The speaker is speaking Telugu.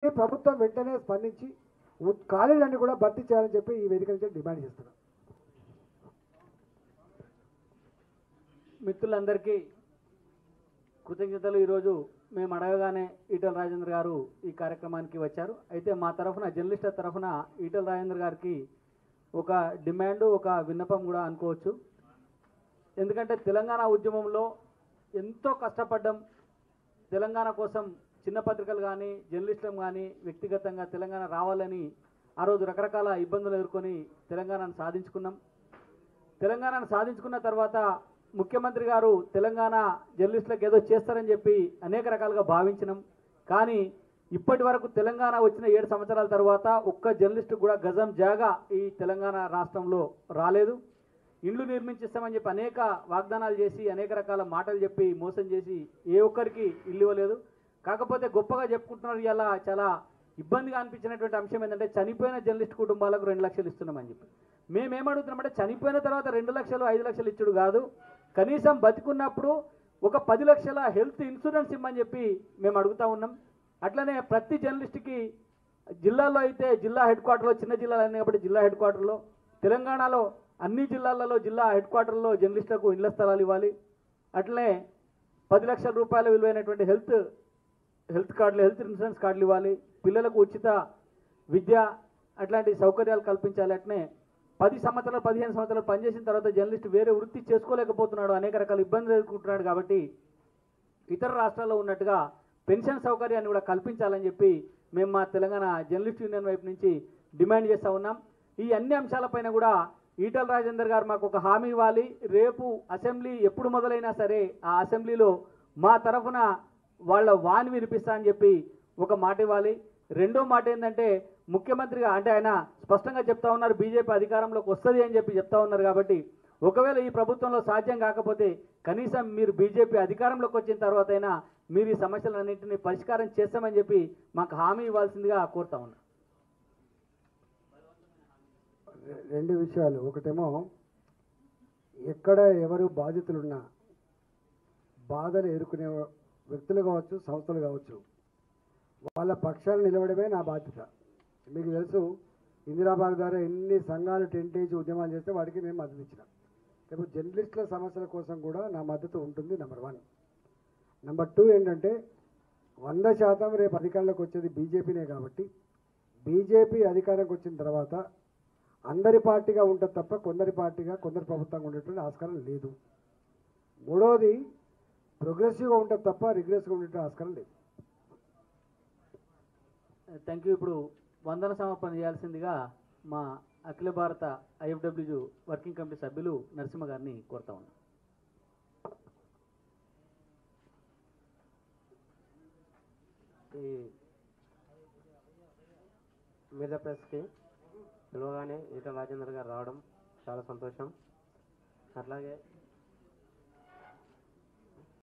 ఈ ప్రభుత్వం వెంటనే స్పందించి ఉ- ఖాళీలన్నీ కూడా భర్తీ చేయాలని చెప్పి ఈ వేదిక నుంచి డిమాండ్ చేస్తున్నాం మిత్రులందరికీ కృతజ్ఞతలు ఈరోజు మేము అడగగానే ఈటల రాజేంద్ర గారు ఈ కార్యక్రమానికి వచ్చారు అయితే మా తరఫున జర్నలిస్టుల తరఫున ఈటల రాజేంద్ర గారికి ఒక డిమాండ్ ఒక విన్నపం కూడా అనుకోవచ్చు ఎందుకంటే తెలంగాణ ఉద్యమంలో ఎంతో కష్టపడ్డం తెలంగాణ కోసం చిన్న పత్రికలు కానీ జర్నలిస్టులు కానీ వ్యక్తిగతంగా తెలంగాణ రావాలని ఆ రోజు రకరకాల ఇబ్బందులు ఎదుర్కొని తెలంగాణను సాధించుకున్నాం తెలంగాణను సాధించుకున్న తర్వాత ముఖ్యమంత్రి గారు తెలంగాణ జర్నలిస్టులకు ఏదో చేస్తారని చెప్పి అనేక రకాలుగా భావించినాం కానీ ఇప్పటి వరకు తెలంగాణ వచ్చిన ఏడు సంవత్సరాల తర్వాత ఒక్క జర్నలిస్టు కూడా గజం జాగా ఈ తెలంగాణ రాష్ట్రంలో రాలేదు ఇండ్లు నిర్మించిస్తామని చెప్పి అనేక వాగ్దానాలు చేసి అనేక రకాల మాటలు చెప్పి మోసం చేసి ఏ ఒక్కరికి ఇల్లు ఇవ్వలేదు కాకపోతే గొప్పగా చెప్పుకుంటున్నారు ఇలా చాలా ఇబ్బందిగా అనిపించినటువంటి అంశం ఏంటంటే చనిపోయిన జర్నలిస్ట్ కుటుంబాలకు రెండు లక్షలు ఇస్తున్నామని చెప్పి మేమేమడుగుతున్నామంటే చనిపోయిన తర్వాత రెండు లక్షలు ఐదు లక్షలు ఇచ్చుడు కాదు కనీసం బతికున్నప్పుడు ఒక పది లక్షల హెల్త్ ఇన్సూరెన్స్ ఇమ్మని చెప్పి మేము అడుగుతా ఉన్నాం అట్లనే ప్రతి జర్నలిస్ట్కి జిల్లాలో అయితే జిల్లా హెడ్ క్వార్టర్లో చిన్న జిల్లాలు అన్నీ కాబట్టి జిల్లా హెడ్ క్వార్టర్లో తెలంగాణలో అన్ని జిల్లాలలో జిల్లా హెడ్ క్వార్టర్లో జర్నలిస్టులకు ఇళ్ల స్థలాలు ఇవ్వాలి అట్లనే పది లక్షల రూపాయల విలువైనటువంటి హెల్త్ హెల్త్ కార్డులు హెల్త్ ఇన్సూరెన్స్ కార్డులు ఇవ్వాలి పిల్లలకు ఉచిత విద్య అట్లాంటి సౌకర్యాలు కల్పించాలి అట్నే పది సంవత్సరాలు పదిహేను సంవత్సరాలు పనిచేసిన తర్వాత జర్నలిస్ట్ వేరే వృత్తి చేసుకోలేకపోతున్నాడు అనేక రకాల ఇబ్బందులు ఎదుర్కొంటున్నాడు కాబట్టి ఇతర రాష్ట్రాల్లో ఉన్నట్టుగా పెన్షన్ సౌకర్యాన్ని కూడా కల్పించాలని చెప్పి మేము మా తెలంగాణ జర్నలిస్ట్ యూనియన్ వైపు నుంచి డిమాండ్ చేస్తూ ఉన్నాం ఈ అన్ని అంశాలపైన కూడా ఈటల రాజేందర్ గారు మాకు ఒక హామీ ఇవ్వాలి రేపు అసెంబ్లీ ఎప్పుడు మొదలైనా సరే ఆ అసెంబ్లీలో మా తరఫున వాళ్ళ వాణి వినిపిస్తా అని చెప్పి ఒక మాట ఇవ్వాలి రెండో మాట ఏంటంటే ముఖ్యమంత్రిగా అంటే ఆయన స్పష్టంగా చెప్తా ఉన్నారు బీజేపీ అధికారంలోకి వస్తుంది అని చెప్పి చెప్తా ఉన్నారు కాబట్టి ఒకవేళ ఈ ప్రభుత్వంలో సాధ్యం కాకపోతే కనీసం మీరు బీజేపీ అధికారంలోకి వచ్చిన తర్వాత అయినా మీరు ఈ సమస్యలన్నింటినీ పరిష్కారం చేస్తామని చెప్పి మాకు హామీ ఇవ్వాల్సిందిగా కోరుతా ఉన్నా రె- రెండు విషయాలు ఒకటేమో ఎక్కడ ఎవరు బాధితులున్నా బాధలు ఎదుర్కొనే వ్యక్తులు కావచ్చు సంస్థలు కావచ్చు వాళ్ళ పక్షాలు నిలవడమే నా బాధ్యత మీకు తెలుసు ఇందిరాబాద్ ద్వారా ఎన్ని సంఘాలు టెంటేజ్ ఉద్యమాలు చేస్తే వాటికి మేము మద్దతు ఇచ్చినాం రేపు జర్నలిస్టుల సమస్యల కోసం కూడా నా మద్దతు ఉంటుంది నెంబర్ వన్ నెంబర్ టూ ఏంటంటే వంద శాతం రేపు అధికారంలోకి వచ్చేది బీజేపీనే కాబట్టి బీజేపీ అధికారంకి వచ్చిన తర్వాత అందరి పార్టీగా ఉంటుంది తప్ప కొందరి పార్టీగా కొందరి ప్రభుత్వంగా ఉండేటువంటి ఆస్కారం లేదు మూడవది ప్రోగ్రెసివ్గా ఉంటుంది తప్ప రిగ్రెసివ్గా ఉండేటువంటి ఆస్కారం లేదు థ్యాంక్ యూ ఇప్పుడు వందన సమర్పణ చేయాల్సిందిగా మా అఖిల భారత ఐఎఫ్డబ్ల్యూ వర్కింగ్ కమిటీ సభ్యులు నరసింహ గారిని కోరుతా ఉన్నాం ఈ మీద ప్రెస్కి పిలవగానే ఈటల రాజేందర్ గారు రావడం చాలా సంతోషం అట్లాగే